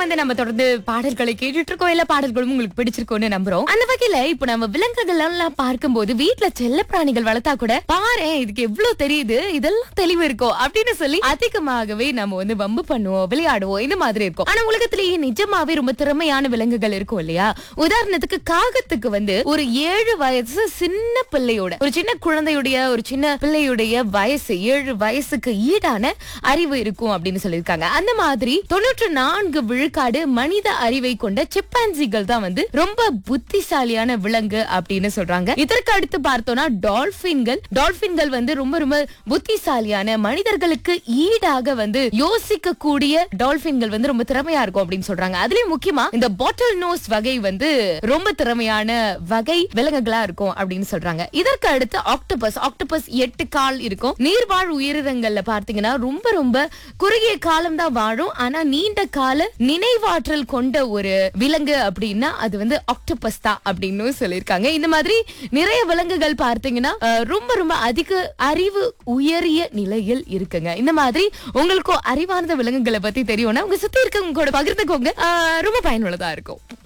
வந்து நம்ம தொடர்ந்து பாடல்களை கேட்டுட்டு இருக்கோம் எல்லா பாடல்களும் உங்களுக்கு பிடிச்சிருக்கோம்னு நம்புறோம் அந்த வகையில இப்ப நம்ம விலங்குகள் எல்லாம் பார்க்கும்போது வீட்டுல செல்ல பிராணிகள் வளர்த்தா கூட பாரு இதுக்கு எவ்வளவு தெரியுது இதெல்லாம் தெளிவு இருக்கும் அப்படின்னு சொல்லி அதிகமாகவே நம்ம வந்து வம்பு பண்ணுவோம் விளையாடுவோம் இந்த மாதிரி இருக்கும் ஆனா உலகத்திலேயே நிஜமாவே ரொம்ப திறமையான விலங்குகள் இருக்கும் இல்லையா உதாரணத்துக்கு காகத்துக்கு வந்து ஒரு ஏழு வயசு சின்ன பிள்ளையோட ஒரு சின்ன குழந்தையுடைய ஒரு சின்ன பிள்ளையுடைய வயசு ஏழு வயசுக்கு ஈடான அறிவு இருக்கும் அப்படின்னு சொல்லியிருக்காங்க அந்த மாதிரி தொண்ணூற்று நான்கு விழுக்காடு மனித அறிவை கொண்ட சிப்பான்சிகள் தான் வந்து ரொம்ப புத்திசாலியான விலங்கு அப்படின்னு சொல்றாங்க இதற்கு அடுத்து பார்த்தோம்னா டால்பின்கள் டால்பின்கள் வந்து ரொம்ப ரொம்ப புத்திசாலியான மனிதர்களுக்கு ஈடாக வந்து யோசிக்க கூடிய டால்பின்கள் வந்து ரொம்ப திறமையா இருக்கும் அப்படின்னு சொல்றாங்க அதுலயும் முக்கியமா இந்த பாட்டில் நோஸ் வகை வந்து ரொம்ப திறமையான வகை விலங்குகளா இருக்கும் அப்படின்னு சொல்றாங்க இதற்கு அடுத்து ஆக்டோபஸ் ஆக்டோபஸ் எட்டு கால் இருக்கும் நீர்வாழ் உயிரினங்கள்ல பார்த்தீங்கன்னா ரொம்ப ரொம்ப குறுகிய காலம் தான் வாழும் ஆனா நீண்ட கால நினைவாற்றல் கொண்ட ஒரு விலங்கு அப்படின்னா அது வந்து ஆக்டோபஸ் தான் அப்படின்னு சொல்லியிருக்காங்க இந்த மாதிரி நிறைய விலங்குகள் பார்த்தீங்கன்னா அஹ், ரொம்ப ரொம்ப அதிக அறிவு உயரிய நிலையில் இருக்குங்க இந்த மாதிரி உங்களுக்கும் அறிவார்ந்த விலங்குகளை பத்தி தெரியும்னா உங்க சுத்தி இருக்கவங்க கூட பகிர்ந்துக்கோங்க அஹ், ரொம்ப பயனுள்ளதா இருக்கும்